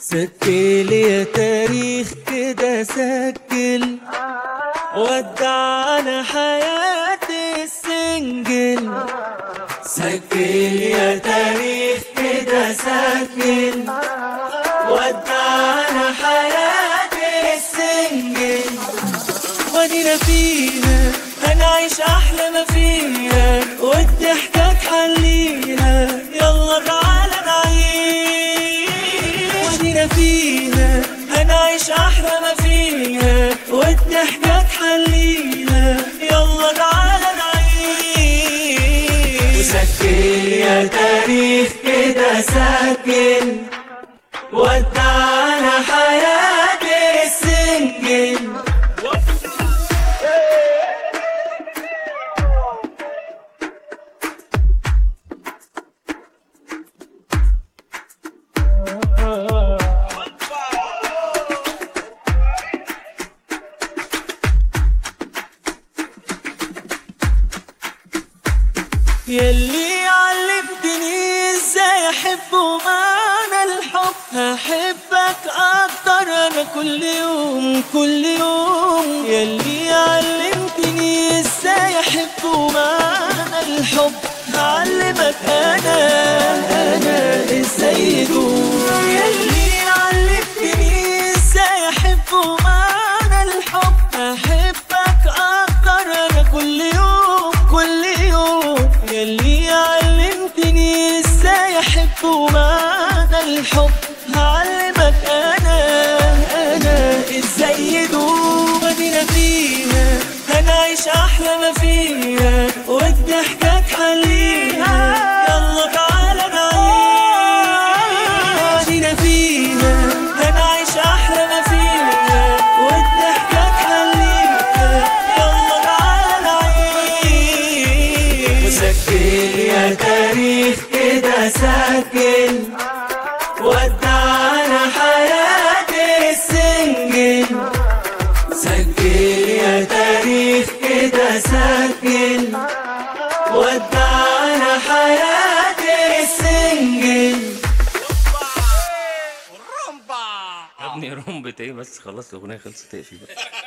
سجل يا تاريخ كده سجل ودعنا حياتي السنجل سجل يا تاريخ كده سجل ودعنا حياتي السنجل ودينا فيها هنعيش احلى ما فيها والضحكة تحليها يلا تعالى نعيش ودينا فيها هنعيش احلى ما فيها والضحكة تحليها يلا تعالى نعيش وسجل يا تاريخ كده سجل ودعنا حياتي السنجل يلي علمتني ازاي احب ومعنى الحب هحبك اكتر انا كل يوم كل يوم يلي علمتني ازاي احب ومعنى الحب هعلمك انا انا ازاي يدوم يلي علمتني ازاي احب ومعنى الحب هحبك اكتر انا كل يوم كل يوم يلي علمتني ازاي احب ومعنى الحب هعلمك انا انا ازاي يدوم ادينا فيها هنعيش احلى ما فيها والضحكة تحليها يلا تعالى نعيش ادينا فيها هنعيش احلى ما فيها والضحكة تحليها يلا تعالى نعيش وسجل يا تاريخ كده سجل ودعنا حياتي السنجل سجل يا تاريخ كده سجل ودعنا حياتي السنجل يا ابني رمبة ايه بس خلاص الاغنيه خلصت اقفل بقى